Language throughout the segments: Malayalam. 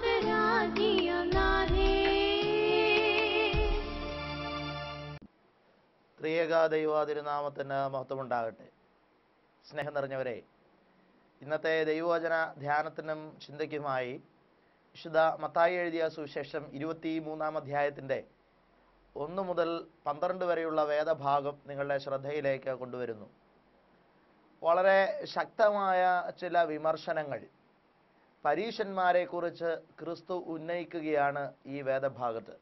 രാഗരാജിയം നാഥേ ത്രിയേക ദൈവ തിരുനാമത്തിന് മഹത്വമുണ്ടാകട്ടെ സ്നേഹം നിറഞ്ഞവരെ ഇന്നത്തെ ദൈവവചന ധ്യാനത്തിനും ചിന്തയ്ക്കുമായി വിശുദ്ധ മത്തായി എഴുതിയ സുവിശേഷം ഇരുപത്തി മൂന്നാം അധ്യായത്തിൻ്റെ ഒന്ന് മുതൽ പന്ത്രണ്ട് വരെയുള്ള വേദഭാഗം നിങ്ങളുടെ ശ്രദ്ധയിലേക്ക് കൊണ്ടുവരുന്നു വളരെ ശക്തമായ ചില വിമർശനങ്ങൾ പരീശന്മാരെക്കുറിച്ച് ക്രിസ്തു ഉന്നയിക്കുകയാണ് ഈ വേദഭാഗത്ത്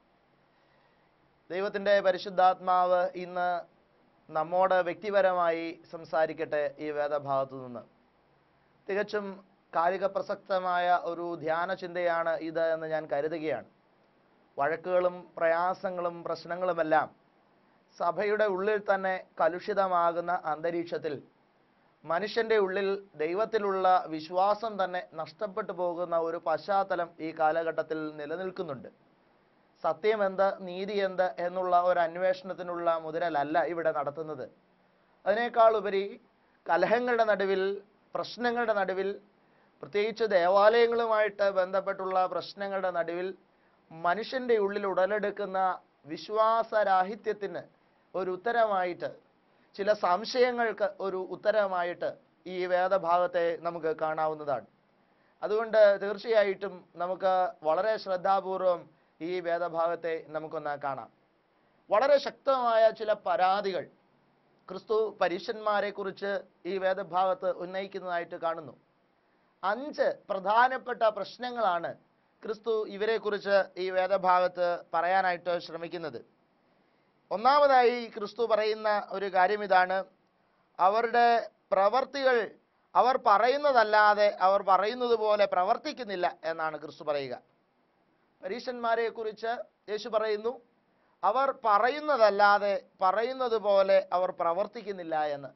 ദൈവത്തിൻ്റെ പരിശുദ്ധാത്മാവ് ഇന്ന് നമ്മോട് വ്യക്തിപരമായി സംസാരിക്കട്ടെ ഈ വേദഭാഗത്തു നിന്ന് തികച്ചും കാലിക പ്രസക്തമായ ഒരു ധ്യാന ചിന്തയാണ് ഇത് എന്ന് ഞാൻ കരുതുകയാണ് വഴക്കുകളും പ്രയാസങ്ങളും പ്രശ്നങ്ങളുമെല്ലാം സഭയുടെ ഉള്ളിൽ തന്നെ കലുഷിതമാകുന്ന അന്തരീക്ഷത്തിൽ മനുഷ്യന്റെ ഉള്ളിൽ ദൈവത്തിലുള്ള വിശ്വാസം തന്നെ നഷ്ടപ്പെട്ടു പോകുന്ന ഒരു പശ്ചാത്തലം ഈ കാലഘട്ടത്തിൽ നിലനിൽക്കുന്നുണ്ട് സത്യം എന്ത് നീതി എന്ത് എന്നുള്ള ഒരു അന്വേഷണത്തിനുള്ള മുതലല്ല ഇവിടെ നടത്തുന്നത് അതിനേക്കാൾ ഉപരി കലഹങ്ങളുടെ നടുവിൽ പ്രശ്നങ്ങളുടെ നടുവിൽ പ്രത്യേകിച്ച് ദേവാലയങ്ങളുമായിട്ട് ബന്ധപ്പെട്ടുള്ള പ്രശ്നങ്ങളുടെ നടുവിൽ മനുഷ്യന്റെ ഉള്ളിൽ ഉടലെടുക്കുന്ന വിശ്വാസരാഹിത്യത്തിന് ഒരു ഉത്തരമായിട്ട് ചില സംശയങ്ങൾക്ക് ഒരു ഉത്തരമായിട്ട് ഈ വേദഭാഗത്തെ നമുക്ക് കാണാവുന്നതാണ് അതുകൊണ്ട് തീർച്ചയായിട്ടും നമുക്ക് വളരെ ശ്രദ്ധാപൂർവം ഈ വേദഭാഗത്തെ നമുക്കൊന്ന് കാണാം വളരെ ശക്തമായ ചില പരാതികൾ ക്രിസ്തു പരീക്ഷന്മാരെ കുറിച്ച് ഈ വേദഭാഗത്ത് ഉന്നയിക്കുന്നതായിട്ട് കാണുന്നു അഞ്ച് പ്രധാനപ്പെട്ട പ്രശ്നങ്ങളാണ് ക്രിസ്തു ഇവരെക്കുറിച്ച് ഈ വേദഭാഗത്ത് പറയാനായിട്ട് ശ്രമിക്കുന്നത് ഒന്നാമതായി ക്രിസ്തു പറയുന്ന ഒരു കാര്യം ഇതാണ് അവരുടെ പ്രവർത്തികൾ അവർ പറയുന്നതല്ലാതെ അവർ പറയുന്നത് പോലെ പ്രവർത്തിക്കുന്നില്ല എന്നാണ് ക്രിസ്തു പറയുക പരീശന്മാരെ കുറിച്ച് യേശു പറയുന്നു അവർ പറയുന്നതല്ലാതെ പറയുന്നത് പോലെ അവർ പ്രവർത്തിക്കുന്നില്ല എന്ന്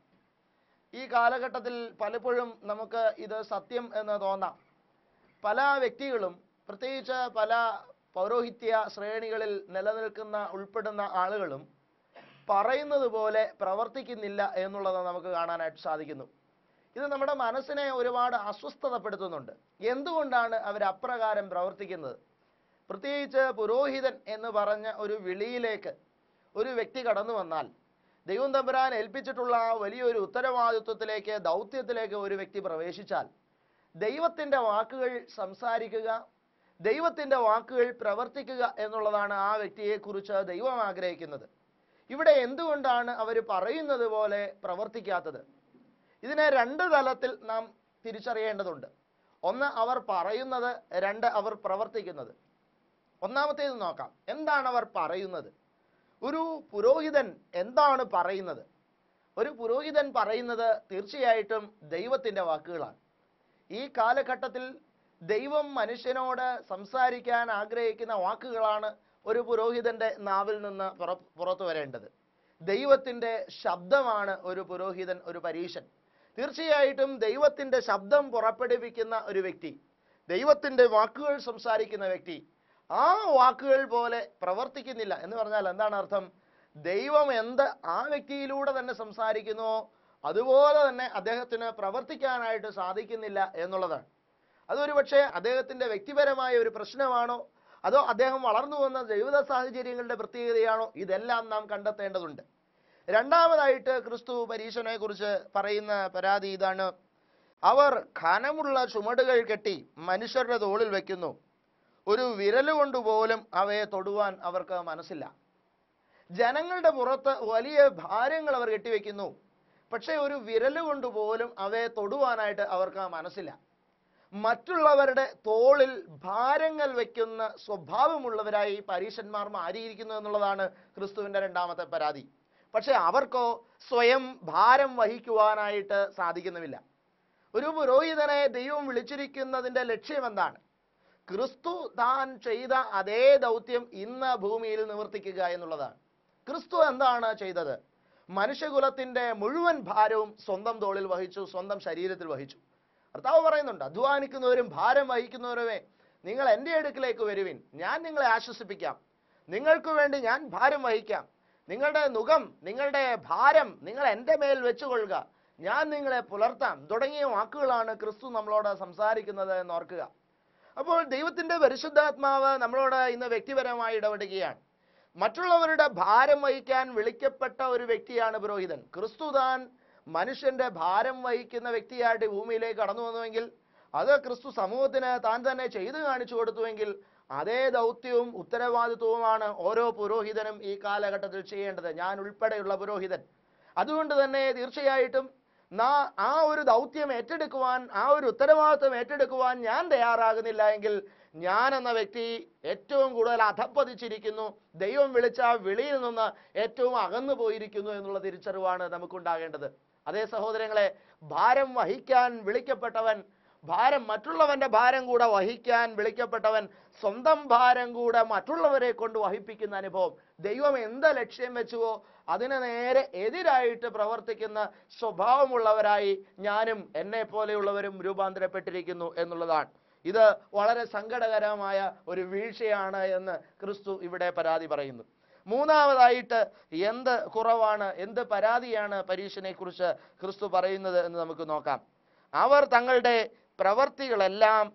ഈ കാലഘട്ടത്തിൽ പലപ്പോഴും നമുക്ക് ഇത് സത്യം എന്ന് തോന്നാം പല വ്യക്തികളും പ്രത്യേകിച്ച് പല പൗരോഹിത്യ ശ്രേണികളിൽ നിലനിൽക്കുന്ന ഉൾപ്പെടുന്ന ആളുകളും പറയുന്നത് പോലെ പ്രവർത്തിക്കുന്നില്ല എന്നുള്ളത് നമുക്ക് കാണാനായിട്ട് സാധിക്കുന്നു ഇത് നമ്മുടെ മനസ്സിനെ ഒരുപാട് അസ്വസ്ഥതപ്പെടുത്തുന്നുണ്ട് എന്തുകൊണ്ടാണ് അവർ അപ്രകാരം പ്രവർത്തിക്കുന്നത് പ്രത്യേകിച്ച് പുരോഹിതൻ എന്ന് പറഞ്ഞ ഒരു വിളിയിലേക്ക് ഒരു വ്യക്തി കടന്നു വന്നാൽ ദൈവം തമ്പുരാൻ ഏൽപ്പിച്ചിട്ടുള്ള ആ വലിയൊരു ഉത്തരവാദിത്വത്തിലേക്ക് ദൗത്യത്തിലേക്ക് ഒരു വ്യക്തി പ്രവേശിച്ചാൽ ദൈവത്തിൻ്റെ വാക്കുകൾ സംസാരിക്കുക ദൈവത്തിൻ്റെ വാക്കുകൾ പ്രവർത്തിക്കുക എന്നുള്ളതാണ് ആ വ്യക്തിയെക്കുറിച്ച് ദൈവം ആഗ്രഹിക്കുന്നത് ഇവിടെ എന്തുകൊണ്ടാണ് അവർ പറയുന്നത് പോലെ പ്രവർത്തിക്കാത്തത് ഇതിനെ രണ്ട് തലത്തിൽ നാം തിരിച്ചറിയേണ്ടതുണ്ട് ഒന്ന് അവർ പറയുന്നത് രണ്ട് അവർ പ്രവർത്തിക്കുന്നത് ഒന്നാമത്തേത് നോക്കാം എന്താണ് അവർ പറയുന്നത് ഒരു പുരോഹിതൻ എന്താണ് പറയുന്നത് ഒരു പുരോഹിതൻ പറയുന്നത് തീർച്ചയായിട്ടും ദൈവത്തിൻ്റെ വാക്കുകളാണ് ഈ കാലഘട്ടത്തിൽ ദൈവം മനുഷ്യനോട് സംസാരിക്കാൻ ആഗ്രഹിക്കുന്ന വാക്കുകളാണ് ഒരു പുരോഹിതന്റെ നാവിൽ നിന്ന് പുറ പുറത്തു വരേണ്ടത് ദൈവത്തിൻ്റെ ശബ്ദമാണ് ഒരു പുരോഹിതൻ ഒരു പരീശൻ തീർച്ചയായിട്ടും ദൈവത്തിൻ്റെ ശബ്ദം പുറപ്പെടുവിക്കുന്ന ഒരു വ്യക്തി ദൈവത്തിൻ്റെ വാക്കുകൾ സംസാരിക്കുന്ന വ്യക്തി ആ വാക്കുകൾ പോലെ പ്രവർത്തിക്കുന്നില്ല എന്ന് പറഞ്ഞാൽ എന്താണ് അർത്ഥം ദൈവം എന്ത് ആ വ്യക്തിയിലൂടെ തന്നെ സംസാരിക്കുന്നുവോ അതുപോലെ തന്നെ അദ്ദേഹത്തിന് പ്രവർത്തിക്കാനായിട്ട് സാധിക്കുന്നില്ല എന്നുള്ളതാണ് അതൊരു പക്ഷേ അദ്ദേഹത്തിൻ്റെ വ്യക്തിപരമായ ഒരു പ്രശ്നമാണോ അതോ അദ്ദേഹം വളർന്നു വന്ന ജീവിത സാഹചര്യങ്ങളുടെ പ്രത്യേകതയാണോ ഇതെല്ലാം നാം കണ്ടെത്തേണ്ടതുണ്ട് രണ്ടാമതായിട്ട് ക്രിസ്തു പരീക്ഷനെ കുറിച്ച് പറയുന്ന പരാതി ഇതാണ് അവർ ഖനമുള്ള ചുമടുകൾ കെട്ടി മനുഷ്യരുടെ തോളിൽ വയ്ക്കുന്നു ഒരു വിരലുകൊണ്ട് പോലും അവയെ തൊടുവാൻ അവർക്ക് മനസ്സില്ല ജനങ്ങളുടെ പുറത്ത് വലിയ ഭാരങ്ങൾ അവർ കെട്ടിവെക്കുന്നു പക്ഷേ ഒരു വിരലുകൊണ്ട് പോലും അവയെ തൊടുവാനായിട്ട് അവർക്ക് മനസ്സില്ല മറ്റുള്ളവരുടെ തോളിൽ ഭാരങ്ങൾ വയ്ക്കുന്ന സ്വഭാവമുള്ളവരായി പരീശന്മാർ മാറിയിരിക്കുന്നു എന്നുള്ളതാണ് ക്രിസ്തുവിൻ്റെ രണ്ടാമത്തെ പരാതി പക്ഷേ അവർക്കോ സ്വയം ഭാരം വഹിക്കുവാനായിട്ട് സാധിക്കുന്നുമില്ല ഒരു പുരോഹിതനെ ദൈവം വിളിച്ചിരിക്കുന്നതിൻ്റെ ലക്ഷ്യം എന്താണ് ക്രിസ്തു താൻ ചെയ്ത അതേ ദൗത്യം ഇന്ന് ഭൂമിയിൽ നിവർത്തിക്കുക എന്നുള്ളതാണ് ക്രിസ്തു എന്താണ് ചെയ്തത് മനുഷ്യകുലത്തിന്റെ മുഴുവൻ ഭാരവും സ്വന്തം തോളിൽ വഹിച്ചു സ്വന്തം ശരീരത്തിൽ വഹിച്ചു കർത്താവ് പറയുന്നുണ്ട് അധ്വാനിക്കുന്നവരും ഭാരം വഹിക്കുന്നവരുമേ നിങ്ങൾ എൻ്റെ അടുക്കിലേക്ക് വരുവിൻ ഞാൻ നിങ്ങളെ ആശ്വസിപ്പിക്കാം നിങ്ങൾക്ക് വേണ്ടി ഞാൻ ഭാരം വഹിക്കാം നിങ്ങളുടെ മുഖം നിങ്ങളുടെ ഭാരം നിങ്ങൾ എൻ്റെ മേൽ വെച്ചുകൊള്ളുക ഞാൻ നിങ്ങളെ പുലർത്താം തുടങ്ങിയ വാക്കുകളാണ് ക്രിസ്തു നമ്മളോട് സംസാരിക്കുന്നത് എന്ന് ഓർക്കുക അപ്പോൾ ദൈവത്തിന്റെ പരിശുദ്ധാത്മാവ് നമ്മളോട് ഇന്ന് വ്യക്തിപരമായി ഇടപെടുകയാണ് മറ്റുള്ളവരുടെ ഭാരം വഹിക്കാൻ വിളിക്കപ്പെട്ട ഒരു വ്യക്തിയാണ് പുരോഹിതൻ ക്രിസ്തു താൻ മനുഷ്യന്റെ ഭാരം വഹിക്കുന്ന വ്യക്തിയായിട്ട് ഭൂമിയിലേക്ക് കടന്നു വന്നുവെങ്കിൽ അത് ക്രിസ്തു സമൂഹത്തിന് താൻ തന്നെ ചെയ്തു കാണിച്ചു കൊടുത്തുവെങ്കിൽ അതേ ദൗത്യവും ഉത്തരവാദിത്വവുമാണ് ഓരോ പുരോഹിതനും ഈ കാലഘട്ടത്തിൽ ചെയ്യേണ്ടത് ഞാൻ ഉൾപ്പെടെയുള്ള പുരോഹിതൻ അതുകൊണ്ട് തന്നെ തീർച്ചയായിട്ടും നാ ആ ഒരു ദൗത്യം ഏറ്റെടുക്കുവാൻ ആ ഒരു ഉത്തരവാദിത്വം ഏറ്റെടുക്കുവാൻ ഞാൻ തയ്യാറാകുന്നില്ല എങ്കിൽ ഞാൻ എന്ന വ്യക്തി ഏറ്റവും കൂടുതൽ അധപ്പതിച്ചിരിക്കുന്നു ദൈവം വിളിച്ച ആ വിളിയിൽ നിന്ന് ഏറ്റവും അകന്നു പോയിരിക്കുന്നു എന്നുള്ള തിരിച്ചറിവാണ് നമുക്കുണ്ടാകേണ്ടത് അതേ സഹോദരങ്ങളെ ഭാരം വഹിക്കാൻ വിളിക്കപ്പെട്ടവൻ ഭാരം മറ്റുള്ളവന്റെ ഭാരം കൂടെ വഹിക്കാൻ വിളിക്കപ്പെട്ടവൻ സ്വന്തം ഭാരം കൂടെ മറ്റുള്ളവരെ കൊണ്ട് വഹിപ്പിക്കുന്ന അനുഭവം ദൈവം എന്ത് ലക്ഷ്യം വെച്ചുവോ അതിന് നേരെ എതിരായിട്ട് പ്രവർത്തിക്കുന്ന സ്വഭാവമുള്ളവരായി ഞാനും എന്നെ പോലെയുള്ളവരും രൂപാന്തരപ്പെട്ടിരിക്കുന്നു എന്നുള്ളതാണ് ഇത് വളരെ സങ്കടകരമായ ഒരു വീഴ്ചയാണ് എന്ന് ക്രിസ്തു ഇവിടെ പരാതി പറയുന്നു മൂന്നാമതായിട്ട് എന്ത് കുറവാണ് എന്ത് പരാതിയാണ് പരീക്ഷനെ കുറിച്ച് ക്രിസ്തു പറയുന്നത് എന്ന് നമുക്ക് നോക്കാം അവർ തങ്ങളുടെ പ്രവർത്തികളെല്ലാം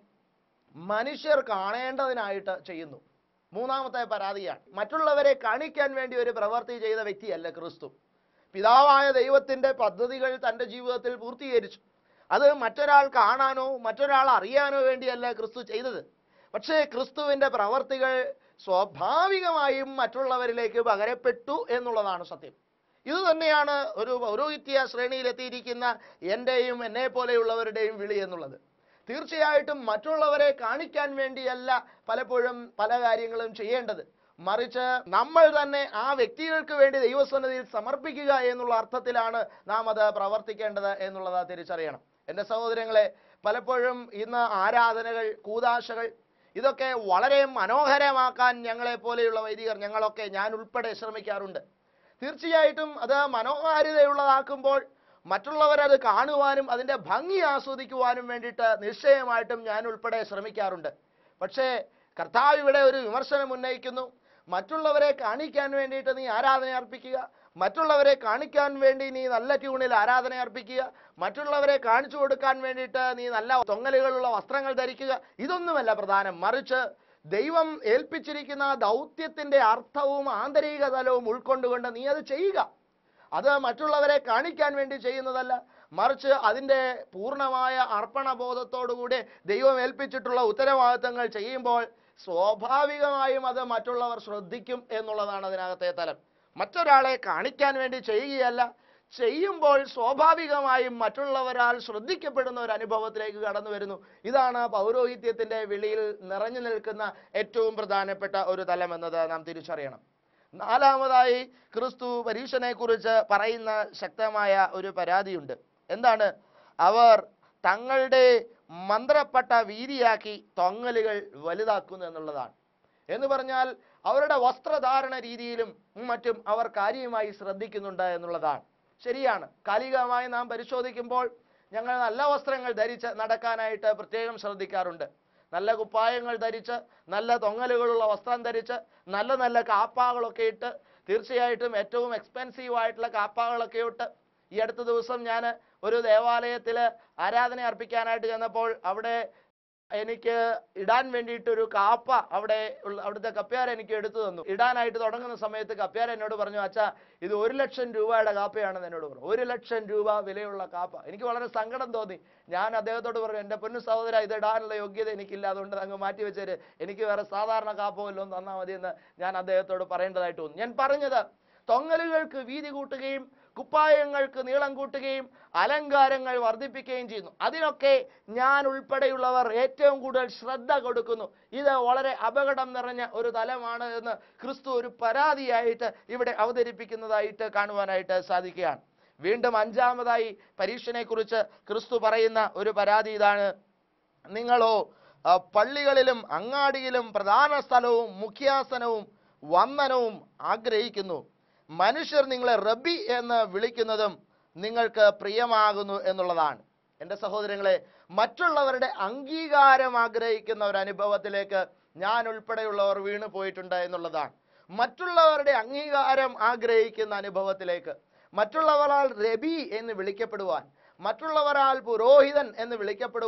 മനുഷ്യർ കാണേണ്ടതിനായിട്ട് ചെയ്യുന്നു മൂന്നാമത്തെ പരാതിയാണ് മറ്റുള്ളവരെ കാണിക്കാൻ വേണ്ടി ഒരു പ്രവൃത്തി ചെയ്ത വ്യക്തിയല്ല ക്രിസ്തു പിതാവായ ദൈവത്തിന്റെ പദ്ധതികൾ തൻ്റെ ജീവിതത്തിൽ പൂർത്തീകരിച്ചു അത് മറ്റൊരാൾ കാണാനോ മറ്റൊരാൾ അറിയാനോ വേണ്ടിയല്ല ക്രിസ്തു ചെയ്തത് പക്ഷേ ക്രിസ്തുവിന്റെ പ്രവർത്തികൾ സ്വാഭാവികമായും മറ്റുള്ളവരിലേക്ക് പകരപ്പെട്ടു എന്നുള്ളതാണ് സത്യം ഇത് തന്നെയാണ് ഒരു പൗരോഹിത്യ ശ്രേണിയിലെത്തിയിരിക്കുന്ന എൻ്റെയും എന്നെ പോലെയുള്ളവരുടെയും വിളി എന്നുള്ളത് തീർച്ചയായിട്ടും മറ്റുള്ളവരെ കാണിക്കാൻ വേണ്ടിയല്ല പലപ്പോഴും പല കാര്യങ്ങളും ചെയ്യേണ്ടത് മറിച്ച് നമ്മൾ തന്നെ ആ വ്യക്തികൾക്ക് വേണ്ടി ദൈവസന്നിധിയിൽ സമർപ്പിക്കുക എന്നുള്ള അർത്ഥത്തിലാണ് നാം അത് പ്രവർത്തിക്കേണ്ടത് എന്നുള്ളത് തിരിച്ചറിയണം എൻ്റെ സഹോദരങ്ങളെ പലപ്പോഴും ഇന്ന് ആരാധനകൾ കൂതാശകൾ ഇതൊക്കെ വളരെ മനോഹരമാക്കാൻ ഞങ്ങളെ പോലെയുള്ള വൈദികർ ഞങ്ങളൊക്കെ ഞാൻ ഉൾപ്പെടെ ശ്രമിക്കാറുണ്ട് തീർച്ചയായിട്ടും അത് മനോഹാരിതയുള്ളതാക്കുമ്പോൾ മറ്റുള്ളവരത് കാണുവാനും അതിൻ്റെ ഭംഗി ആസ്വദിക്കുവാനും വേണ്ടിയിട്ട് നിശ്ചയമായിട്ടും ഞാൻ ഉൾപ്പെടെ ശ്രമിക്കാറുണ്ട് പക്ഷേ കർത്താവ് ഇവിടെ ഒരു വിമർശനം ഉന്നയിക്കുന്നു മറ്റുള്ളവരെ കാണിക്കാൻ വേണ്ടിയിട്ട് നീ ആരാധന അർപ്പിക്കുക മറ്റുള്ളവരെ കാണിക്കാൻ വേണ്ടി നീ നല്ല ട്യൂണിൽ ആരാധന അർപ്പിക്കുക മറ്റുള്ളവരെ കാണിച്ചു കൊടുക്കാൻ വേണ്ടിയിട്ട് നീ നല്ല തൊങ്ങലുകളുള്ള വസ്ത്രങ്ങൾ ധരിക്കുക ഇതൊന്നുമല്ല പ്രധാനം മറിച്ച് ദൈവം ഏൽപ്പിച്ചിരിക്കുന്ന ആ ദൗത്യത്തിന്റെ അർത്ഥവും ആന്തരിക തലവും ഉൾക്കൊണ്ടുകൊണ്ട് നീ അത് ചെയ്യുക അത് മറ്റുള്ളവരെ കാണിക്കാൻ വേണ്ടി ചെയ്യുന്നതല്ല മറിച്ച് അതിൻ്റെ പൂർണ്ണമായ അർപ്പണബോധത്തോടുകൂടി ദൈവം ഏൽപ്പിച്ചിട്ടുള്ള ഉത്തരവാദിത്തങ്ങൾ ചെയ്യുമ്പോൾ സ്വാഭാവികമായും അത് മറ്റുള്ളവർ ശ്രദ്ധിക്കും എന്നുള്ളതാണ് അതിനകത്തെ തലം മറ്റൊരാളെ കാണിക്കാൻ വേണ്ടി ചെയ്യുകയല്ല ചെയ്യുമ്പോൾ സ്വാഭാവികമായും മറ്റുള്ളവരാൽ ശ്രദ്ധിക്കപ്പെടുന്ന ഒരു അനുഭവത്തിലേക്ക് കടന്നു വരുന്നു ഇതാണ് പൗരോഹിത്യത്തിന്റെ വിളിയിൽ നിറഞ്ഞു നിൽക്കുന്ന ഏറ്റവും പ്രധാനപ്പെട്ട ഒരു തലം എന്നത് നാം തിരിച്ചറിയണം നാലാമതായി ക്രിസ്തു പരീക്ഷനെ കുറിച്ച് പറയുന്ന ശക്തമായ ഒരു പരാതിയുണ്ട് എന്താണ് അവർ തങ്ങളുടെ മന്ത്രപ്പെട്ട വീതിയാക്കി തൊങ്ങലുകൾ വലുതാക്കുന്നു എന്നുള്ളതാണ് എന്ന് പറഞ്ഞാൽ അവരുടെ വസ്ത്രധാരണ രീതിയിലും മറ്റും അവർ കാര്യമായി ശ്രദ്ധിക്കുന്നുണ്ട് എന്നുള്ളതാണ് ശരിയാണ് കാലികമായി നാം പരിശോധിക്കുമ്പോൾ ഞങ്ങൾ നല്ല വസ്ത്രങ്ങൾ ധരിച്ച് നടക്കാനായിട്ട് പ്രത്യേകം ശ്രദ്ധിക്കാറുണ്ട് നല്ല കുപ്പായങ്ങൾ ധരിച്ച് നല്ല തൊങ്ങലുകളുള്ള വസ്ത്രം ധരിച്ച് നല്ല നല്ല കാപ്പാകളൊക്കെ ഇട്ട് തീർച്ചയായിട്ടും ഏറ്റവും എക്സ്പെൻസീവ് ആയിട്ടുള്ള കാപ്പാകളൊക്കെ ഇട്ട് ഈ അടുത്ത ദിവസം ഞാൻ ഒരു ദേവാലയത്തിൽ ആരാധന അർപ്പിക്കാനായിട്ട് ചെന്നപ്പോൾ അവിടെ എനിക്ക് ഇടാൻ വേണ്ടിയിട്ട് ഒരു കാപ്പ അവിടെ ഉള്ള അവിടുത്തെ കപ്പ്യാർ എനിക്ക് എടുത്തു തന്നു ഇടാനായിട്ട് തുടങ്ങുന്ന സമയത്ത് കപ്പ്യാർ എന്നോട് പറഞ്ഞു അച്ഛാ ഇത് ഒരു ലക്ഷം രൂപയുടെ കാപ്പയാണെന്ന് എന്നോട് പറഞ്ഞു ഒരു ലക്ഷം രൂപ വിലയുള്ള കാപ്പ എനിക്ക് വളരെ സങ്കടം തോന്നി ഞാൻ അദ്ദേഹത്തോട് പറഞ്ഞു എൻ്റെ പൊന്നു സഹോദര ഇത് ഇടാനുള്ള യോഗ്യത എനിക്കില്ല അതുകൊണ്ട് അങ്ങ് മാറ്റി വെച്ചേര് എനിക്ക് വേറെ സാധാരണ കാപ്പ വല്ലതും തന്നാൽ മതി എന്ന് ഞാൻ അദ്ദേഹത്തോട് പറയേണ്ടതായിട്ട് തോന്നി ഞാൻ പറഞ്ഞത് തൊങ്ങലുകൾക്ക് വീതി കൂട്ടുകയും കുപ്പായങ്ങൾക്ക് നീളം കൂട്ടുകയും അലങ്കാരങ്ങൾ വർദ്ധിപ്പിക്കുകയും ചെയ്യുന്നു അതിനൊക്കെ ഞാൻ ഉൾപ്പെടെയുള്ളവർ ഏറ്റവും കൂടുതൽ ശ്രദ്ധ കൊടുക്കുന്നു ഇത് വളരെ അപകടം നിറഞ്ഞ ഒരു തലമാണ് എന്ന് ക്രിസ്തു ഒരു പരാതിയായിട്ട് ഇവിടെ അവതരിപ്പിക്കുന്നതായിട്ട് കാണുവാനായിട്ട് സാധിക്കുകയാണ് വീണ്ടും അഞ്ചാമതായി പരീക്ഷനെ കുറിച്ച് ക്രിസ്തു പറയുന്ന ഒരു പരാതി ഇതാണ് നിങ്ങളോ ആ, പള്ളികളിലും അങ്ങാടിയിലും പ്രധാന സ്ഥലവും മുഖ്യാസനവും വന്ദനവും ആഗ്രഹിക്കുന്നു മനുഷ്യർ നിങ്ങളെ റബ്ബി എന്ന് വിളിക്കുന്നതും നിങ്ങൾക്ക് പ്രിയമാകുന്നു എന്നുള്ളതാണ് എൻ്റെ സഹോദരങ്ങളെ മറ്റുള്ളവരുടെ അംഗീകാരം ആഗ്രഹിക്കുന്ന ഒരു അനുഭവത്തിലേക്ക് ഞാൻ ഉൾപ്പെടെയുള്ളവർ വീണു പോയിട്ടുണ്ട് എന്നുള്ളതാണ് മറ്റുള്ളവരുടെ അംഗീകാരം ആഗ്രഹിക്കുന്ന അനുഭവത്തിലേക്ക് മറ്റുള്ളവരാൽ രബി എന്ന് വിളിക്കപ്പെടുവാൻ മറ്റുള്ളവരാൽ പുരോഹിതൻ എന്ന് വിളിക്കപ്പെടുവാൻ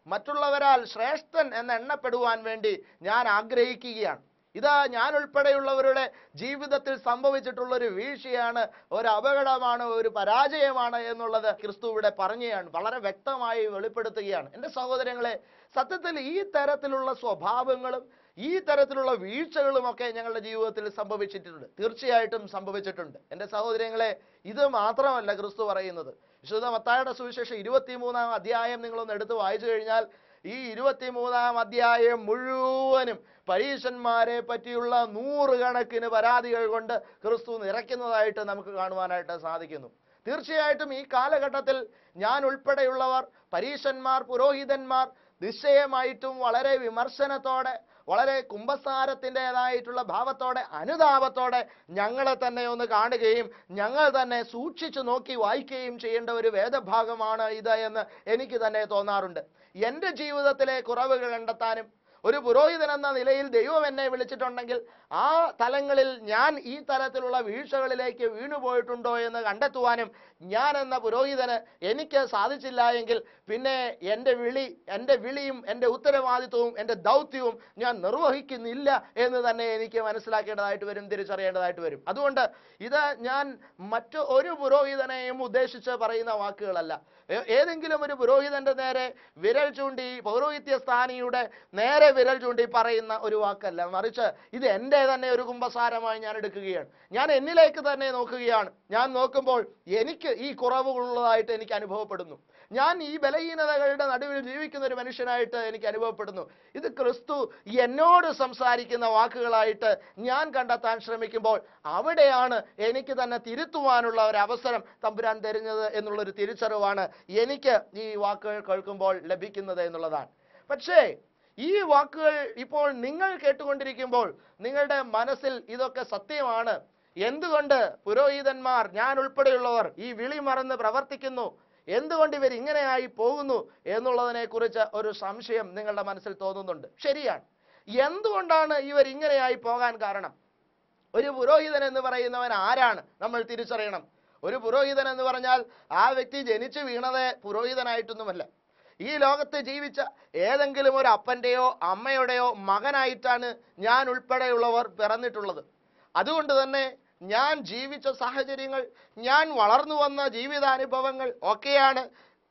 മറ്റുള്ളവരാൽ ശ്രേഷ്ഠൻ എന്ന് എണ്ണപ്പെടുവാൻ വേണ്ടി ഞാൻ ആഗ്രഹിക്കുകയാണ് ഇതാ ഞാൻ ഉൾപ്പെടെയുള്ളവരുടെ ജീവിതത്തിൽ സംഭവിച്ചിട്ടുള്ള ഒരു വീഴ്ചയാണ് ഒരു അപകടമാണ് ഒരു പരാജയമാണ് എന്നുള്ളത് ക്രിസ്തു ഇവിടെ പറഞ്ഞുകയാണ് വളരെ വ്യക്തമായി വെളിപ്പെടുത്തുകയാണ് എൻ്റെ സഹോദരങ്ങളെ സത്യത്തിൽ ഈ തരത്തിലുള്ള സ്വഭാവങ്ങളും ഈ തരത്തിലുള്ള വീഴ്ചകളുമൊക്കെ ഞങ്ങളുടെ ജീവിതത്തിൽ സംഭവിച്ചിട്ടുണ്ട് തീർച്ചയായിട്ടും സംഭവിച്ചിട്ടുണ്ട് എൻ്റെ സഹോദരങ്ങളെ ഇത് മാത്രമല്ല ക്രിസ്തു പറയുന്നത് വിശുദ്ധ മത്തായുടെ സുവിശേഷം ഇരുപത്തിമൂന്നാം അധ്യായം നിങ്ങളൊന്ന് എടുത്ത് വായിച്ചു കഴിഞ്ഞാൽ ഈ ഇരുപത്തിമൂന്നാം അധ്യായം മുഴുവനും പരീശന്മാരെ പറ്റിയുള്ള നൂറുകണക്കിന് പരാതികൾ കൊണ്ട് ക്രിസ്തു നിറയ്ക്കുന്നതായിട്ട് നമുക്ക് കാണുവാനായിട്ട് സാധിക്കുന്നു തീർച്ചയായിട്ടും ഈ കാലഘട്ടത്തിൽ ഞാൻ ഉൾപ്പെടെയുള്ളവർ പരീശന്മാർ പുരോഹിതന്മാർ നിശ്ചയമായിട്ടും വളരെ വിമർശനത്തോടെ വളരെ കുംഭസാരത്തിൻ്റെതായിട്ടുള്ള ഭാവത്തോടെ അനുതാപത്തോടെ ഞങ്ങളെ തന്നെ ഒന്ന് കാണുകയും ഞങ്ങൾ തന്നെ സൂക്ഷിച്ചു നോക്കി വായിക്കുകയും ചെയ്യേണ്ട ഒരു വേദഭാഗമാണ് ഇത് എന്ന് എനിക്ക് തന്നെ തോന്നാറുണ്ട് എൻ്റെ ജീവിതത്തിലെ കുറവുകൾ കണ്ടെത്താനും ഒരു പുരോഹിതൻ എന്ന നിലയിൽ ദൈവം എന്നെ വിളിച്ചിട്ടുണ്ടെങ്കിൽ ആ തലങ്ങളിൽ ഞാൻ ഈ തരത്തിലുള്ള വീഴ്ചകളിലേക്ക് വീണുപോയിട്ടുണ്ടോ എന്ന് കണ്ടെത്തുവാനും ഞാൻ എന്ന പുരോഹിതന് എനിക്ക് സാധിച്ചില്ല എങ്കിൽ പിന്നെ എൻ്റെ വിളി എൻ്റെ വിളിയും എൻ്റെ ഉത്തരവാദിത്വവും എൻ്റെ ദൗത്യവും ഞാൻ നിർവഹിക്കുന്നില്ല എന്ന് തന്നെ എനിക്ക് മനസ്സിലാക്കേണ്ടതായിട്ട് വരും തിരിച്ചറിയേണ്ടതായിട്ട് വരും അതുകൊണ്ട് ഇത് ഞാൻ മറ്റു ഒരു പുരോഹിതനെയും ഉദ്ദേശിച്ച് പറയുന്ന വാക്കുകളല്ല ഏ- ഏതെങ്കിലും ഒരു പുരോഹിതന്റെ നേരെ വിരൽ ചൂണ്ടി പൗരോഹിത്യ സ്ഥാനിയുടെ നേരെ വിരൽ ചൂണ്ടി പറയുന്ന ഒരു വാക്കല്ല മറിച്ച് ഇത് എൻ്റെ തന്നെ ഒരു കുംഭസാരമായി ഞാൻ എടുക്കുകയാണ് ഞാൻ എന്നിലേക്ക് തന്നെ നോക്കുകയാണ് ഞാൻ നോക്കുമ്പോൾ എനിക്ക് ഈ കുറവുകളുള്ളതായിട്ട് എനിക്ക് അനുഭവപ്പെടുന്നു ഞാൻ ഈ ബലഹീനതകളുടെ നടുവിൽ ജീവിക്കുന്ന ഒരു മനുഷ്യനായിട്ട് എനിക്ക് അനുഭവപ്പെടുന്നു ഇത് ക്രിസ്തു എന്നോട് സംസാരിക്കുന്ന വാക്കുകളായിട്ട് ഞാൻ കണ്ടെത്താൻ ശ്രമിക്കുമ്പോൾ അവിടെയാണ് എനിക്ക് തന്നെ തിരുത്തുവാനുള്ള ഒരു അവസരം തമ്പുരാൻ തരുന്നത് എന്നുള്ളൊരു തിരിച്ചറിവാണ് എനിക്ക് ഈ വാക്കുകൾ കേൾക്കുമ്പോൾ ലഭിക്കുന്നത് എന്നുള്ളതാണ് പക്ഷേ ഈ വാക്കുകൾ ഇപ്പോൾ നിങ്ങൾ കേട്ടുകൊണ്ടിരിക്കുമ്പോൾ നിങ്ങളുടെ മനസ്സിൽ ഇതൊക്കെ സത്യമാണ് എന്തുകൊണ്ട് പുരോഹിതന്മാർ ഞാൻ ഉൾപ്പെടെയുള്ളവർ ഈ വിളി മറന്ന് പ്രവർത്തിക്കുന്നു എന്തുകൊണ്ട് ഇവർ ഇങ്ങനെയായി പോകുന്നു എന്നുള്ളതിനെ കുറിച്ച് ഒരു സംശയം നിങ്ങളുടെ മനസ്സിൽ തോന്നുന്നുണ്ട് ശരിയാണ് എന്തുകൊണ്ടാണ് ഇവർ ഇങ്ങനെയായി പോകാൻ കാരണം ഒരു പുരോഹിതൻ എന്ന് പറയുന്നവൻ ആരാണ് നമ്മൾ തിരിച്ചറിയണം ഒരു പുരോഹിതൻ എന്ന് പറഞ്ഞാൽ ആ വ്യക്തി ജനിച്ചു വീണത് പുരോഹിതനായിട്ടൊന്നുമല്ല ഈ ലോകത്ത് ജീവിച്ച ഏതെങ്കിലും ഒരു അപ്പൻ്റെയോ അമ്മയുടെയോ മകനായിട്ടാണ് ഞാൻ ഉൾപ്പെടെയുള്ളവർ പിറന്നിട്ടുള്ളത് അതുകൊണ്ട് തന്നെ ഞാൻ ജീവിച്ച സാഹചര്യങ്ങൾ ഞാൻ വളർന്നു വന്ന ജീവിതാനുഭവങ്ങൾ ഒക്കെയാണ്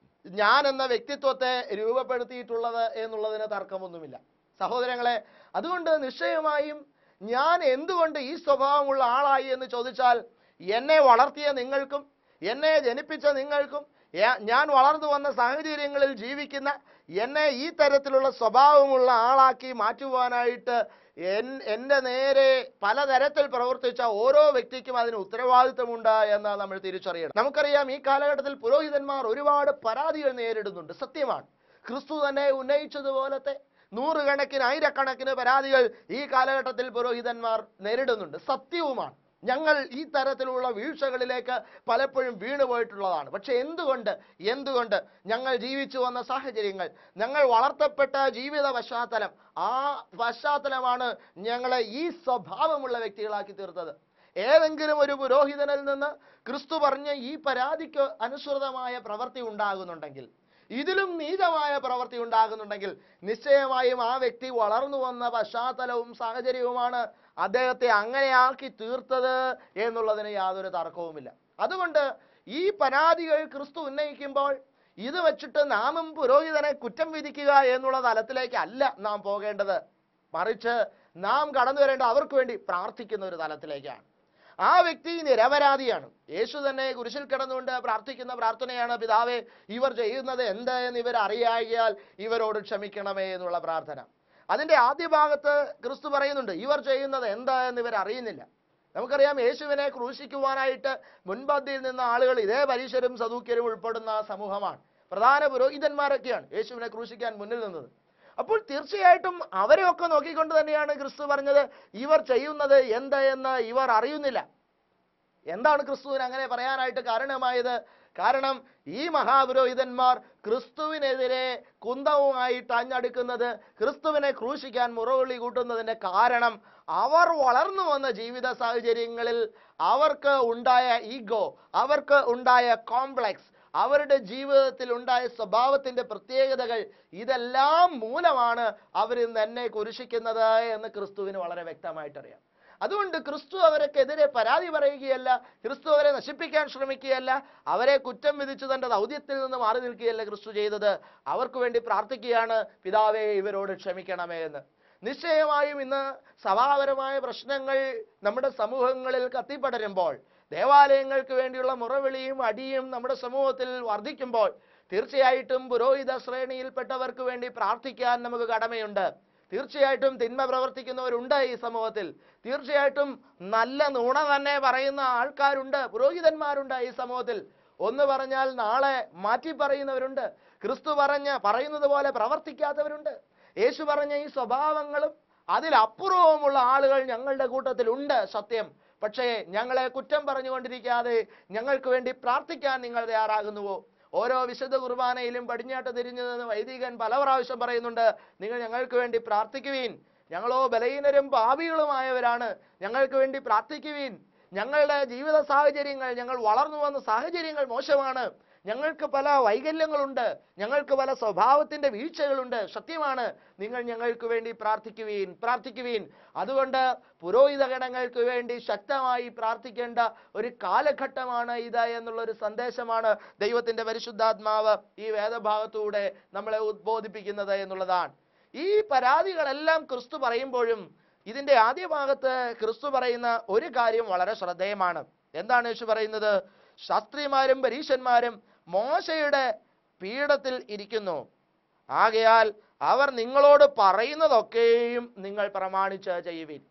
ഞാൻ എന്ന വ്യക്തിത്വത്തെ രൂപപ്പെടുത്തിയിട്ടുള്ളത് എന്നുള്ളതിന് തർക്കമൊന്നുമില്ല സഹോദരങ്ങളെ അതുകൊണ്ട് നിശ്ചയമായും ഞാൻ എന്തുകൊണ്ട് ഈ സ്വഭാവമുള്ള ആളായി എന്ന് ചോദിച്ചാൽ എന്നെ വളർത്തിയ നിങ്ങൾക്കും എന്നെ ജനിപ്പിച്ച നിങ്ങൾക്കും യാ- ഞാൻ വളർന്നു വന്ന സാഹചര്യങ്ങളിൽ ജീവിക്കുന്ന എന്നെ ഈ തരത്തിലുള്ള സ്വഭാവമുള്ള ആളാക്കി മാറ്റുവാനായിട്ട് എൻ എൻ്റെ നേരെ പലതരത്തിൽ പ്രവർത്തിച്ച ഓരോ വ്യക്തിക്കും അതിന് ഉത്തരവാദിത്തമുണ്ട് എന്ന് നമ്മൾ തിരിച്ചറിയണം നമുക്കറിയാം ഈ കാലഘട്ടത്തിൽ പുരോഹിതന്മാർ ഒരുപാട് പരാതികൾ നേരിടുന്നുണ്ട് സത്യമാണ് ക്രിസ്തു തന്നെ ഉന്നയിച്ചതുപോലത്തെ നൂറുകണക്കിന് ആയിരക്കണക്കിന് പരാതികൾ ഈ കാലഘട്ടത്തിൽ പുരോഹിതന്മാർ നേരിടുന്നുണ്ട് സത്യവുമാണ് ഞങ്ങൾ ഈ തരത്തിലുള്ള വീഴ്ചകളിലേക്ക് പലപ്പോഴും വീണുപോയിട്ടുള്ളതാണ് പക്ഷെ എന്തുകൊണ്ട് എന്തുകൊണ്ട് ഞങ്ങൾ ജീവിച്ചു വന്ന സാഹചര്യങ്ങൾ ഞങ്ങൾ വളർത്തപ്പെട്ട ജീവിത പശ്ചാത്തലം ആ പശ്ചാത്തലമാണ് ഞങ്ങളെ ഈ സ്വഭാവമുള്ള വ്യക്തികളാക്കി തീർത്തത് ഏതെങ്കിലും ഒരു പുരോഹിതനിൽ നിന്ന് ക്രിസ്തു പറഞ്ഞ ഈ പരാതിക്ക് അനുസൃതമായ പ്രവൃത്തി ഉണ്ടാകുന്നുണ്ടെങ്കിൽ ഇതിലും നീചമായ പ്രവൃത്തി ഉണ്ടാകുന്നുണ്ടെങ്കിൽ നിശ്ചയമായും ആ വ്യക്തി വളർന്നു വന്ന പശ്ചാത്തലവും സാഹചര്യവുമാണ് അദ്ദേഹത്തെ അങ്ങനെയാക്കി തീർത്തത് എന്നുള്ളതിന് യാതൊരു തർക്കവുമില്ല അതുകൊണ്ട് ഈ പരാതികൾ ക്രിസ്തു ഉന്നയിക്കുമ്പോൾ ഇത് വെച്ചിട്ട് നാമും പുരോഹിതനെ കുറ്റം വിധിക്കുക എന്നുള്ള തലത്തിലേക്ക് അല്ല നാം പോകേണ്ടത് മറിച്ച് നാം കടന്നു വരേണ്ട അവർക്ക് വേണ്ടി പ്രാർത്ഥിക്കുന്ന ഒരു തലത്തിലേക്കാണ് ആ വ്യക്തി നിരപരാധിയാണ് യേശു തന്നെ കുരിശിൽ കിടന്നുകൊണ്ട് പ്രാർത്ഥിക്കുന്ന പ്രാർത്ഥനയാണ് പിതാവേ ഇവർ ചെയ്യുന്നത് എന്ത് എന്ന് ഇവർ അറിയാകിയാൽ ഇവരോട് ക്ഷമിക്കണമേ എന്നുള്ള പ്രാർത്ഥന അതിന്റെ ആദ്യ ഭാഗത്ത് ക്രിസ്തു പറയുന്നുണ്ട് ഇവർ ചെയ്യുന്നത് എന്താ എന്ന് ഇവർ അറിയുന്നില്ല നമുക്കറിയാം യേശുവിനെ ക്രൂശിക്കുവാനായിട്ട് മുൻപന്തിയിൽ നിന്ന ആളുകൾ ഇതേ പരീശരും സദൂക്യരും ഉൾപ്പെടുന്ന സമൂഹമാണ് പ്രധാന പുരോഹിതന്മാരൊക്കെയാണ് യേശുവിനെ ക്രൂശിക്കാൻ മുന്നിൽ നിന്നത് അപ്പോൾ തീർച്ചയായിട്ടും അവരെയൊക്കെ നോക്കിക്കൊണ്ട് തന്നെയാണ് ക്രിസ്തു പറഞ്ഞത് ഇവർ ചെയ്യുന്നത് എന്ത് എന്ന് ഇവർ അറിയുന്നില്ല എന്താണ് ക്രിസ്തുവിന് അങ്ങനെ പറയാനായിട്ട് കാരണമായത് കാരണം ഈ മഹാപുരോഹിതന്മാർ ക്രിസ്തുവിനെതിരെ കുന്തവുമായിട്ട് അഞ്ഞടുക്കുന്നത് ക്രിസ്തുവിനെ ക്രൂശിക്കാൻ മുറവിളി കൂട്ടുന്നതിന്റെ കാരണം അവർ വളർന്നു വന്ന ജീവിത സാഹചര്യങ്ങളിൽ അവർക്ക് ഉണ്ടായ ഈഗോ അവർക്ക് ഉണ്ടായ കോംപ്ലക്സ് അവരുടെ ജീവിതത്തിൽ ഉണ്ടായ സ്വഭാവത്തിന്റെ പ്രത്യേകതകൾ ഇതെല്ലാം മൂലമാണ് അവർ ഇന്ന് എന്നെ കുരിശിക്കുന്നത് എന്ന് ക്രിസ്തുവിന് വളരെ വ്യക്തമായിട്ടറിയാം അതുകൊണ്ട് ക്രിസ്തു അവർക്കെതിരെ പരാതി പറയുകയല്ല ക്രിസ്തു അവരെ നശിപ്പിക്കാൻ ശ്രമിക്കുകയല്ല അവരെ കുറ്റം വിധിച്ചു തന്റെ ദൗത്യത്തിൽ നിന്ന് മാറി നിൽക്കുകയല്ല ക്രിസ്തു ചെയ്തത് അവർക്ക് വേണ്ടി പ്രാർത്ഥിക്കുകയാണ് പിതാവേ ഇവരോട് ക്ഷമിക്കണമേ എന്ന് നിശ്ചയമായും ഇന്ന് സഭാപരമായ പ്രശ്നങ്ങൾ നമ്മുടെ സമൂഹങ്ങളിൽ കത്തിപ്പടരുമ്പോൾ ദേവാലയങ്ങൾക്ക് വേണ്ടിയുള്ള മുറവിളിയും അടിയും നമ്മുടെ സമൂഹത്തിൽ വർദ്ധിക്കുമ്പോൾ തീർച്ചയായിട്ടും പുരോഹിത ശ്രേണിയിൽപ്പെട്ടവർക്ക് വേണ്ടി പ്രാർത്ഥിക്കാൻ നമുക്ക് കടമയുണ്ട് തീർച്ചയായിട്ടും തിന്മ പ്രവർത്തിക്കുന്നവരുണ്ട് ഈ സമൂഹത്തിൽ തീർച്ചയായിട്ടും നല്ല നുണ തന്നെ പറയുന്ന ആൾക്കാരുണ്ട് പുരോഹിതന്മാരുണ്ട് ഈ സമൂഹത്തിൽ ഒന്ന് പറഞ്ഞാൽ നാളെ മാറ്റി പറയുന്നവരുണ്ട് ക്രിസ്തു പറഞ്ഞ പറയുന്നത് പോലെ പ്രവർത്തിക്കാത്തവരുണ്ട് യേശു പറഞ്ഞ ഈ സ്വഭാവങ്ങളും അതിലപ്പുറവുമുള്ള ആളുകൾ ഞങ്ങളുടെ കൂട്ടത്തിൽ ഉണ്ട് സത്യം പക്ഷേ ഞങ്ങളെ കുറ്റം പറഞ്ഞുകൊണ്ടിരിക്കാതെ ഞങ്ങൾക്ക് വേണ്ടി പ്രാർത്ഥിക്കാൻ നിങ്ങൾ തയ്യാറാകുന്നുവോ ഓരോ വിശുദ്ധ കുർബാനയിലും പടിഞ്ഞാട്ട് തിരിഞ്ഞു നിന്ന് വൈദികൻ പല പ്രാവശ്യം പറയുന്നുണ്ട് നിങ്ങൾ ഞങ്ങൾക്ക് വേണ്ടി പ്രാർത്ഥിക്കുവീൻ ഞങ്ങളോ ബലഹീനരും പാപികളുമായവരാണ് ഞങ്ങൾക്ക് വേണ്ടി പ്രാർത്ഥിക്കുവീൻ ഞങ്ങളുടെ ജീവിത സാഹചര്യങ്ങൾ ഞങ്ങൾ വളർന്നു വന്ന സാഹചര്യങ്ങൾ മോശമാണ് ഞങ്ങൾക്ക് പല വൈകല്യങ്ങളുണ്ട് ഞങ്ങൾക്ക് പല സ്വഭാവത്തിന്റെ വീഴ്ചകളുണ്ട് സത്യമാണ് നിങ്ങൾ ഞങ്ങൾക്ക് വേണ്ടി പ്രാർത്ഥിക്കുവീൻ പ്രാർത്ഥിക്കുവീൻ അതുകൊണ്ട് പുരോഹിത ഗണങ്ങൾക്ക് വേണ്ടി ശക്തമായി പ്രാർത്ഥിക്കേണ്ട ഒരു കാലഘട്ടമാണ് ഇത് എന്നുള്ള ഒരു സന്ദേശമാണ് ദൈവത്തിന്റെ പരിശുദ്ധാത്മാവ് ഈ വേദഭാഗത്തൂടെ നമ്മളെ ഉദ്ബോധിപ്പിക്കുന്നത് എന്നുള്ളതാണ് ഈ പരാതികളെല്ലാം ക്രിസ്തു പറയുമ്പോഴും ഇതിന്റെ ആദ്യ ഭാഗത്ത് ക്രിസ്തു പറയുന്ന ഒരു കാര്യം വളരെ ശ്രദ്ധേയമാണ് എന്താണ് യേശു പറയുന്നത് ശാസ്ത്രിമാരും പരീശന്മാരും മോശയുടെ പീഠത്തിൽ ഇരിക്കുന്നു ആകയാൽ അവർ നിങ്ങളോട് പറയുന്നതൊക്കെയും നിങ്ങൾ പ്രമാണിച്ച് ചെയ്യുവിൻ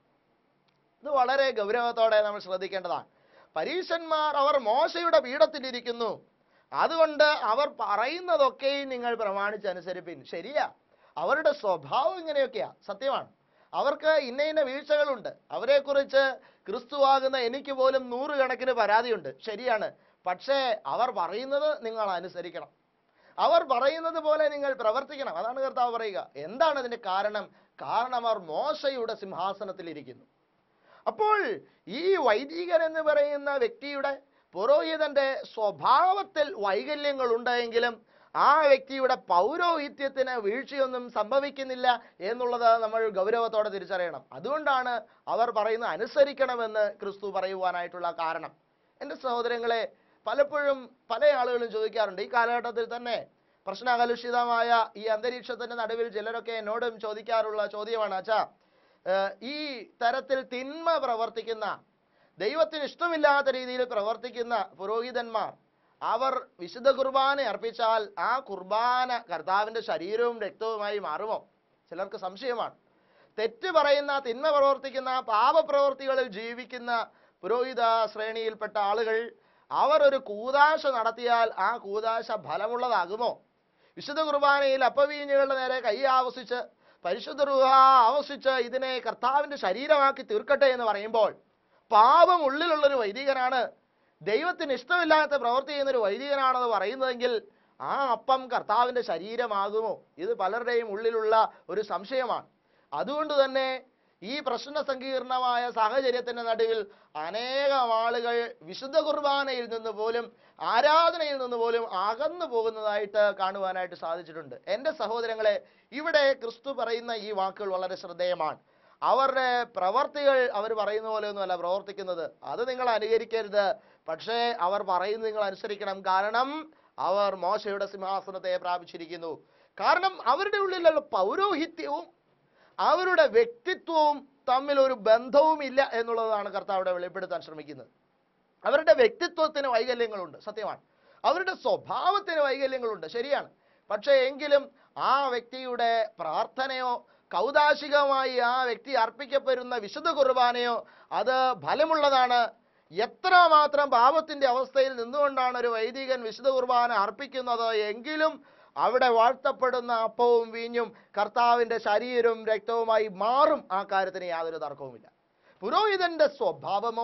ഇത് വളരെ ഗൗരവത്തോടെ നമ്മൾ ശ്രദ്ധിക്കേണ്ടതാണ് പരീശന്മാർ അവർ മോശയുടെ പീഠത്തിലിരിക്കുന്നു അതുകൊണ്ട് അവർ പറയുന്നതൊക്കെയും നിങ്ങൾ പ്രമാണിച്ച് അനുസരിപ്പിൻ ശരിയാ അവരുടെ സ്വഭാവം ഇങ്ങനെയൊക്കെയാ സത്യമാണ് അവർക്ക് ഇന്ന ഇന്ന വീഴ്ചകളുണ്ട് അവരെക്കുറിച്ച് ക്രിസ്തുവാകുന്ന എനിക്ക് പോലും നൂറുകണക്കിന് പരാതിയുണ്ട് ശരിയാണ് പക്ഷേ അവർ പറയുന്നത് നിങ്ങൾ അനുസരിക്കണം അവർ പറയുന്നത് പോലെ നിങ്ങൾ പ്രവർത്തിക്കണം അതാണ് കർത്താവ് പറയുക എന്താണ് അതിന്റെ കാരണം കാരണം അവർ മോശയുടെ സിംഹാസനത്തിൽ ഇരിക്കുന്നു അപ്പോൾ ഈ വൈദികൻ എന്ന് പറയുന്ന വ്യക്തിയുടെ പുരോഹിതന്റെ സ്വഭാവത്തിൽ വൈകല്യങ്ങൾ ഉണ്ടെങ്കിലും ആ വ്യക്തിയുടെ പൗരോഹിത്യത്തിന് വീഴ്ചയൊന്നും സംഭവിക്കുന്നില്ല എന്നുള്ളത് നമ്മൾ ഗൗരവത്തോടെ തിരിച്ചറിയണം അതുകൊണ്ടാണ് അവർ പറയുന്നത് അനുസരിക്കണമെന്ന് ക്രിസ്തു പറയുവാനായിട്ടുള്ള കാരണം എൻ്റെ സഹോദരങ്ങളെ പലപ്പോഴും പല ആളുകളും ചോദിക്കാറുണ്ട് ഈ കാലഘട്ടത്തിൽ തന്നെ പ്രശ്നകലുഷിതമായ ഈ അന്തരീക്ഷത്തിന്റെ നടുവിൽ ചിലരൊക്കെ എന്നോടും ചോദിക്കാറുള്ള ചോദ്യമാണ് അച്ഛാ ഏഹ് ഈ തരത്തിൽ തിന്മ പ്രവർത്തിക്കുന്ന ദൈവത്തിന് ഇഷ്ടമില്ലാത്ത രീതിയിൽ പ്രവർത്തിക്കുന്ന പുരോഹിതന്മാർ അവർ വിശുദ്ധ കുർബാന അർപ്പിച്ചാൽ ആ കുർബാന കർത്താവിന്റെ ശരീരവും രക്തവുമായി മാറുമോ ചിലർക്ക് സംശയമാണ് തെറ്റ് പറയുന്ന തിന്മ പ്രവർത്തിക്കുന്ന പാപപ്രവർത്തികളിൽ ജീവിക്കുന്ന പുരോഹിത ശ്രേണിയിൽപ്പെട്ട ആളുകൾ അവർ ഒരു കൂതാശ നടത്തിയാൽ ആ കൂതാശ ഫലമുള്ളതാകുമോ വിശുദ്ധ കുർബാനയിൽ അപ്പവീഞ്ഞുകളുടെ നേരെ കൈ ആവസിച്ച് പരിശുദ്ധ രൂഹ ആവസിച്ച് ഇതിനെ കർത്താവിന്റെ ശരീരമാക്കി തീർക്കട്ടെ എന്ന് പറയുമ്പോൾ പാപം ഉള്ളിലുള്ളൊരു വൈദികനാണ് ദൈവത്തിന് ഇഷ്ടമില്ലാത്ത പ്രവൃത്തി ചെയ്യുന്ന ഒരു വൈദികനാണെന്ന് പറയുന്നതെങ്കിൽ ആ അപ്പം കർത്താവിന്റെ ശരീരമാകുമോ ഇത് പലരുടെയും ഉള്ളിലുള്ള ഒരു സംശയമാണ് അതുകൊണ്ട് തന്നെ ഈ പ്രശ്ന സങ്കീർണമായ സാഹചര്യത്തിന്റെ നടുവിൽ അനേകം ആളുകൾ വിശുദ്ധ കുർബാനയിൽ നിന്ന് പോലും ആരാധനയിൽ നിന്ന് പോലും അകന്നു പോകുന്നതായിട്ട് കാണുവാനായിട്ട് സാധിച്ചിട്ടുണ്ട് എൻ്റെ സഹോദരങ്ങളെ ഇവിടെ ക്രിസ്തു പറയുന്ന ഈ വാക്കുകൾ വളരെ ശ്രദ്ധേയമാണ് അവരുടെ പ്രവർത്തികൾ അവർ പറയുന്ന പോലെയൊന്നുമല്ല പ്രവർത്തിക്കുന്നത് അത് നിങ്ങൾ അനുകരിക്കരുത് പക്ഷേ അവർ പറയുന്നത് നിങ്ങൾ അനുസരിക്കണം കാരണം അവർ മോശയുടെ സിംഹാസനത്തെ പ്രാപിച്ചിരിക്കുന്നു കാരണം അവരുടെ ഉള്ളിലുള്ള പൗരോഹിത്യവും അവരുടെ വ്യക്തിത്വവും തമ്മിൽ ഒരു ബന്ധവുമില്ല എന്നുള്ളതാണ് കർത്താവ് അവിടെ വെളിപ്പെടുത്താൻ ശ്രമിക്കുന്നത് അവരുടെ വ്യക്തിത്വത്തിന് വൈകല്യങ്ങളുണ്ട് സത്യമാണ് അവരുടെ സ്വഭാവത്തിന് വൈകല്യങ്ങളുണ്ട് ശരിയാണ് പക്ഷേ എങ്കിലും ആ വ്യക്തിയുടെ പ്രാർത്ഥനയോ കൗതാശികമായി ആ വ്യക്തി അർപ്പിക്കപ്പെടുന്ന വിശുദ്ധ കുർബാനയോ അത് ഫലമുള്ളതാണ് എത്രമാത്രം പാപത്തിന്റെ അവസ്ഥയിൽ നിന്നുകൊണ്ടാണ് ഒരു വൈദികൻ വിശുദ്ധ കുർബാന അർപ്പിക്കുന്നത് എങ്കിലും അവിടെ വാഴ്ത്തപ്പെടുന്ന അപ്പവും വീഞ്ഞും കർത്താവിന്റെ ശരീരവും രക്തവുമായി മാറും ആ കാര്യത്തിന് യാതൊരു തർക്കവുമില്ല പുരോഹിതന്റെ സ്വഭാവമോ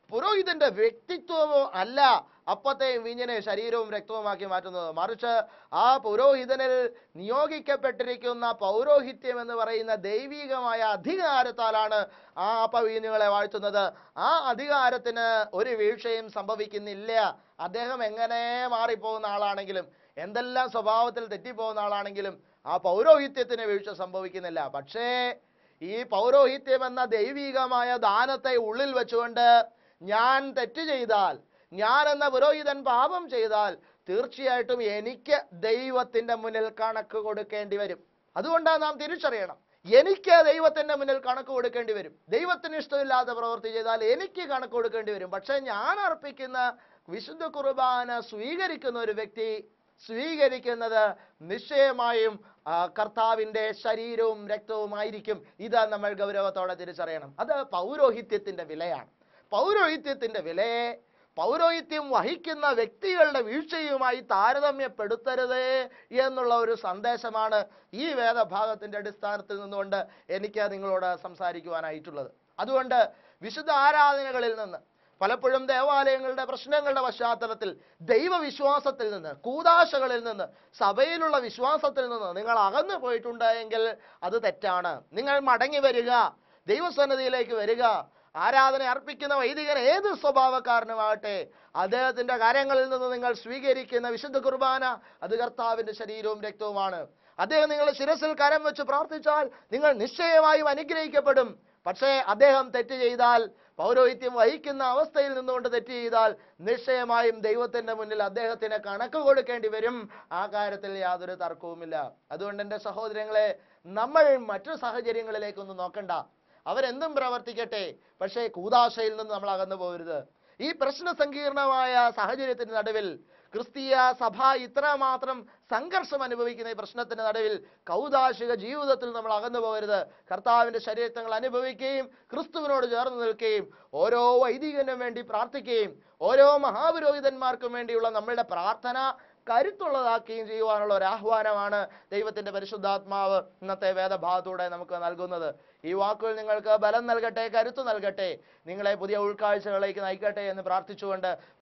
പുരോഹിതന്റെ വ്യക്തിത്വമോ അല്ല അപ്പത്തെയും വീഞ്ഞിനെ ശരീരവും രക്തവുമാക്കി മാറ്റുന്നത് മറിച്ച് ആ പുരോഹിതനിൽ നിയോഗിക്കപ്പെട്ടിരിക്കുന്ന പൗരോഹിത്യം എന്ന് പറയുന്ന ദൈവികമായ അധികാരത്താലാണ് ആ അപ്പവീഞ്ഞുകളെ വാഴ്ത്തുന്നത് ആ അധികാരത്തിന് ഒരു വീഴ്ചയും സംഭവിക്കുന്നില്ല അദ്ദേഹം എങ്ങനെ മാറിപ്പോകുന്ന ആളാണെങ്കിലും എന്തെല്ലാം സ്വഭാവത്തിൽ തെറ്റിപ്പോകുന്ന ആളാണെങ്കിലും ആ പൗരോഹിത്യത്തിന് വീഴ്ച സംഭവിക്കുന്നില്ല പക്ഷേ ഈ പൗരോഹിത്യം എന്ന ദൈവികമായ ദാനത്തെ ഉള്ളിൽ വെച്ചുകൊണ്ട് ഞാൻ തെറ്റ് ചെയ്താൽ ഞാൻ എന്ന പുരോഹിതൻ പാപം ചെയ്താൽ തീർച്ചയായിട്ടും എനിക്ക് ദൈവത്തിന്റെ മുന്നിൽ കണക്ക് കൊടുക്കേണ്ടി വരും അതുകൊണ്ടാണ് നാം തിരിച്ചറിയണം എനിക്ക് ദൈവത്തിന്റെ മുന്നിൽ കണക്ക് കൊടുക്കേണ്ടി വരും ദൈവത്തിന് ഇഷ്ടമില്ലാത്ത പ്രവൃത്തി ചെയ്താൽ എനിക്ക് കണക്ക് കൊടുക്കേണ്ടി വരും പക്ഷെ ഞാൻ അർപ്പിക്കുന്ന വിശുദ്ധ കുർബാന സ്വീകരിക്കുന്ന ഒരു വ്യക്തി സ്വീകരിക്കുന്നത് നിശ്ചയമായും ആ, കർത്താവിന്റെ ശരീരവും രക്തവുമായിരിക്കും ഇത് നമ്മൾ ഗൗരവത്തോടെ തിരിച്ചറിയണം അത് പൗരോഹിത്യത്തിന്റെ വിലയാണ് പൗരോഹിത്യത്തിന്റെ വിലയെ പൗരോഹിത്യം വഹിക്കുന്ന വ്യക്തികളുടെ വീഴ്ചയുമായി താരതമ്യപ്പെടുത്തരുത് എന്നുള്ള ഒരു സന്ദേശമാണ് ഈ വേദഭാഗത്തിന്റെ അടിസ്ഥാനത്തിൽ നിന്നുകൊണ്ട് എനിക്ക് നിങ്ങളോട് സംസാരിക്കുവാനായിട്ടുള്ളത് അതുകൊണ്ട് വിശുദ്ധ ആരാധനകളിൽ നിന്ന് പലപ്പോഴും ദേവാലയങ്ങളുടെ പ്രശ്നങ്ങളുടെ പശ്ചാത്തലത്തിൽ ദൈവവിശ്വാസത്തിൽ നിന്ന് കൂതാശകളിൽ നിന്ന് സഭയിലുള്ള വിശ്വാസത്തിൽ നിന്ന് നിങ്ങൾ അകന്നു പോയിട്ടുണ്ട് എങ്കിൽ അത് തെറ്റാണ് നിങ്ങൾ മടങ്ങി വരിക ദൈവസന്നിധിയിലേക്ക് വരിക ആരാധന അർപ്പിക്കുന്ന വൈദികൻ ഏത് സ്വഭാവക്കാരനുമാകട്ടെ അദ്ദേഹത്തിന്റെ കാര്യങ്ങളിൽ നിന്ന് നിങ്ങൾ സ്വീകരിക്കുന്ന വിശുദ്ധ കുർബാന അത് കർത്താവിന്റെ ശരീരവും രക്തവുമാണ് അദ്ദേഹം നിങ്ങളുടെ ശിരസിൽ കരം വെച്ച് പ്രാർത്ഥിച്ചാൽ നിങ്ങൾ നിശ്ചയമായും അനുഗ്രഹിക്കപ്പെടും പക്ഷേ അദ്ദേഹം തെറ്റ് ചെയ്താൽ പൗരോഹിത്യം വഹിക്കുന്ന അവസ്ഥയിൽ നിന്നുകൊണ്ട് തെറ്റ് ചെയ്താൽ നിശ്ചയമായും ദൈവത്തിന്റെ മുന്നിൽ അദ്ദേഹത്തിന് കണക്ക് കൊടുക്കേണ്ടി വരും ആ കാര്യത്തിൽ യാതൊരു തർക്കവുമില്ല അതുകൊണ്ട് എൻ്റെ സഹോദരങ്ങളെ നമ്മൾ മറ്റു സാഹചര്യങ്ങളിലേക്കൊന്നും നോക്കണ്ട അവരെന്തും പ്രവർത്തിക്കട്ടെ പക്ഷേ കൂതാശയിൽ നിന്ന് നമ്മൾ അകന്നു പോകരുത് ഈ പ്രശ്ന സങ്കീർണമായ സാഹചര്യത്തിന് നടുവിൽ ക്രിസ്തീയ സഭ ഇത്രമാത്രം സംഘർഷം അനുഭവിക്കുന്ന ഈ പ്രശ്നത്തിന് നടുവിൽ കൗതാശിക ജീവിതത്തിൽ നമ്മൾ അകന്നു പോകരുത് കർത്താവിന്റെ ശരീരത്തങ്ങൾ അനുഭവിക്കുകയും ക്രിസ്തുവിനോട് ചേർന്ന് നിൽക്കുകയും ഓരോ വൈദികനും വേണ്ടി പ്രാർത്ഥിക്കുകയും ഓരോ മഹാപുരോഹിതന്മാർക്കും വേണ്ടിയുള്ള നമ്മളുടെ പ്രാർത്ഥന കരുത്തുള്ളതാക്കുകയും ചെയ്യുവാനുള്ള ഒരു ആഹ്വാനമാണ് ദൈവത്തിന്റെ പരിശുദ്ധാത്മാവ് ഇന്നത്തെ വേദഭാഗത്തൂടെ നമുക്ക് നൽകുന്നത് ഈ വാക്കുകൾ നിങ്ങൾക്ക് ബലം നൽകട്ടെ കരുത്ത് നൽകട്ടെ നിങ്ങളെ പുതിയ ഉൾക്കാഴ്ചകളിലേക്ക് നയിക്കട്ടെ എന്ന് പ്രാർത്ഥിച്ചുകൊണ്ട്